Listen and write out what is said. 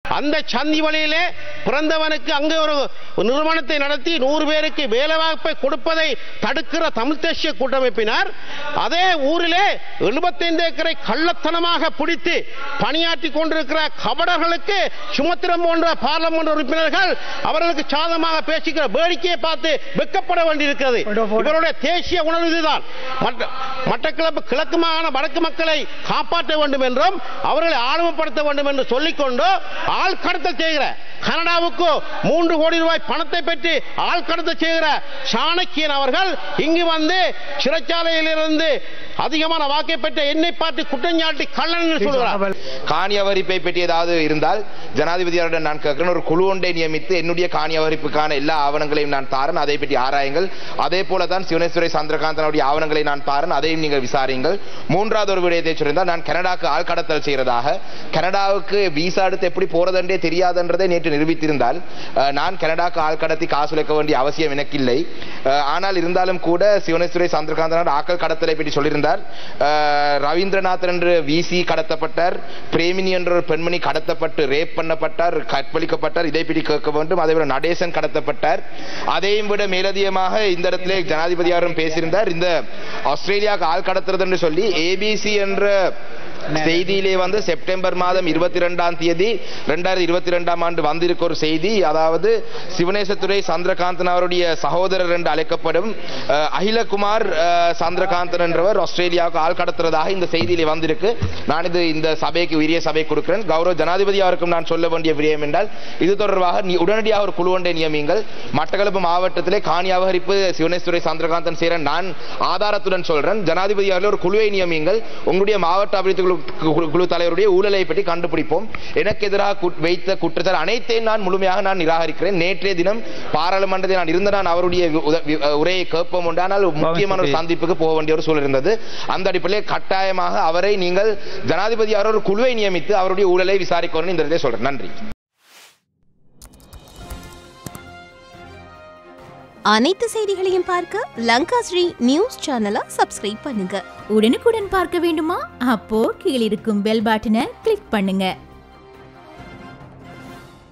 அந்த சந்தி வழியிலே பிறந்தவனுக்கு அங்கே ஒரு நிறுவனத்தை நடத்தி நூறு பேருக்கு வேலைவாய்ப்பை கொடுப்பதை தடுக்கிற தமிழ் தேசிய கூட்டமைப்பினர் அதே ஊரிலே 75 ஏக்கரை கள்ளத்தனமாக பிடித்து பணியாற்றி கொண்டிருக்கிற கபடர்களுக்கு சுமத்திரம் போன்ற பார்லமெண்ட் உறுப்பினர்கள் அவர்களுக்கு சாதகமாக பேசிக்கிற வேடிக்கையை பார்த்து வெக்கப்பட வேண்டியிருக்கிறது இவருடைய தேசிய உணர்வு இதுதான் மற்ற மட்டக்களப்பு கிழக்கு மாகாண வடக்கு மக்களை காப்பாற்ற வேண்டும் என்றும் அவர்களை ஆளுமைப்படுத்த வேண்டும் என்று சொல்லிக்கொண்டு ஆள் கடத்தல் செய்கிற கனடாவுக்கு மூன்று கோடி ரூபாய் பணத்தை பெற்று ஆள் கடத்தல் செய்கிற சாணக்கியன் அவர்கள் இங்கு வந்து சிறைச்சாலையிலிருந்து அதிகமான வாக்கை பெற்ற என்னை பார்த்து குற்றஞ்சாட்டி கள்ளன் என்று சொல்கிறார் காணி அவரிப்பை பற்றி ஏதாவது இருந்தால் ஜனாதிபதியாரிடம் நான் கேட்கிறேன் ஒரு குழு ஒன்றை நியமித்து என்னுடைய காணி அவரிப்புக்கான எல்லா ஆவணங்களையும் நான் தாரன் அதை பற்றி ஆராயுங்கள் அதே போல தான் சிவனேஸ்வரி சந்திரகாந்தனுடைய ஆவணங்களை நான் தாரன் அதையும் நீங்கள் விசாரியுங்கள் மூன்றாவது ஒரு விடயத்தை சொல்லியிருந்தால் நான் கனடாக்கு ஆள் கடத்தல் செய்கிறதாக கனடாவுக்கு விசா எடுத்து எப்படி போறதென்றே தெரியாதுன்றதை நேற்று நிரூபித்திருந்தால் அஹ், நான் கனடாக்கு ஆள் கடத்தி காசு வைக்க வேண்டிய அவசியம் எனக்கு இல்லை அஹ், ஆனால் இருந்தாலும் கூட சிவனேஸ்வரி சந்திரகாந்தனோட ஆக்கள் கடத்தலை பற்றி சொல்லியிருந்தார் அஹ், ரவீந்திரநாதன் என்று விசி கடத்தப்பட்டார் பிரேமினி என்ற ஒரு பெண்மணி கடத்தப்பட்டு ரேப் பண்ணப்பட்டார் கற்பழிக்கப்பட்டார் இதை பற்றி கேட்க வேண்டும் அதே போல நடேசன் கடத்தப்பட்டார் அதையும் விட மேலதிகமாக இந்த இடத்திலே ஜனாதிபதியாரும் பேசியிருந்தார் இந்த ஆஸ்திரேலியாவுக்கு ஆள் கடத்துறது என்று சொல்லி ஏபிசி என்ற செய்தியிலே வந்து செப்டம்பர் மாதம் இருபத்தி ரெண்டாம் தேதி ரெண்டாயிரத்தி இருபத்தி ரெண்டாம் ஆண்டு வந்திருக்க ஒரு செய்தி அதாவது சிவனேசத்துறை சந்திரகாந்தன் அவருடைய சகோதரர் என்று அழைக்கப்படும் அஹ், அகிலகுமார் அஹ், சந்திரகாந்தன் என்றவர் ஆஸ்திரேலியாவுக்கு ஆள் கடத்துறதாக இந்த செய்தியிலே வந்திருக்கு நான் இது இந்த சபைக்கு உரிய சபை கொடுக்கிறேன் கௌரவ ஜனாதிபதி அவருக்கும் நான் சொல்ல வேண்டிய விடயம் என்றால் இது தொடர்பாக நீ உடனடியாக ஒரு குழு ஒன்றை நியமியுங்கள் மட்டக்களப்பு மாவட்டத்திலே காணி அபகரிப்பு சிவனேஸ்வரி சந்திரகாந்தன் சேரன் நான் ஆதாரத்துடன் சொல்றேன் ஜனாதிபதி அவர்கள் ஒரு குழுவை நியமியுங்கள் உங்களுடைய மாவட்ட அபிவிருத்தி குழு குழு- குழு தலைவருடைய ஊழலை பற்றி கண்டுபிடிப்போம் எனக்கு எதிராக குட்- வைத்த குற்றச்சாட்டு அனைத்தையும் நான் முழுமையாக நான் நிராகரிக்கிறேன் நேற்றைய தினம் பாராளுமன்றத்தில் நான் இருந்த நான் அவருடைய வி- உத- வி- உரையை கேட்போம் உண்டு ஆனால் முக்கியமான ஒரு சந்திப்புக்கு போக வேண்டிய ஒரு சூழல் இருந்தது அந்த அடிப்படையில் கட்டாயமாக அவரை நீங்கள் ஜனாதிபதி அவர் ஒரு குழுவை நியமித்து அவருடைய ஊழலை விசாரிக்கணும்னு இந்த இடத்தை சொல்றேன் நன்றி அனைத்து செய்திகளையும் பார்க்க லங்கா ஸ்ரீ நியூஸ் சேனலை சப்ஸ்கிரைப் பண்ணுங்க உடனுக்குடன் பார்க்க வேண்டுமா அப்போ கீழிருக்கும் பெல் பட்டனை கிளிக் பண்ணுங்க